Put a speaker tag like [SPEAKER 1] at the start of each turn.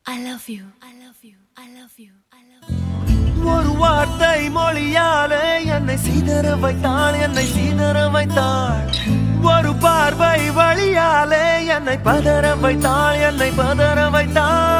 [SPEAKER 1] I love you. I love you. I love you. I love you.
[SPEAKER 2] ஒரு வார்த்தை மொழியாலே என்னை சீதற வைத்தாள் என்னை சீதற வைத்தாள் ஒரு பார்வை வழியாலே என்னை பதற வைத்தாள் என்னை பதற வைத்தாள்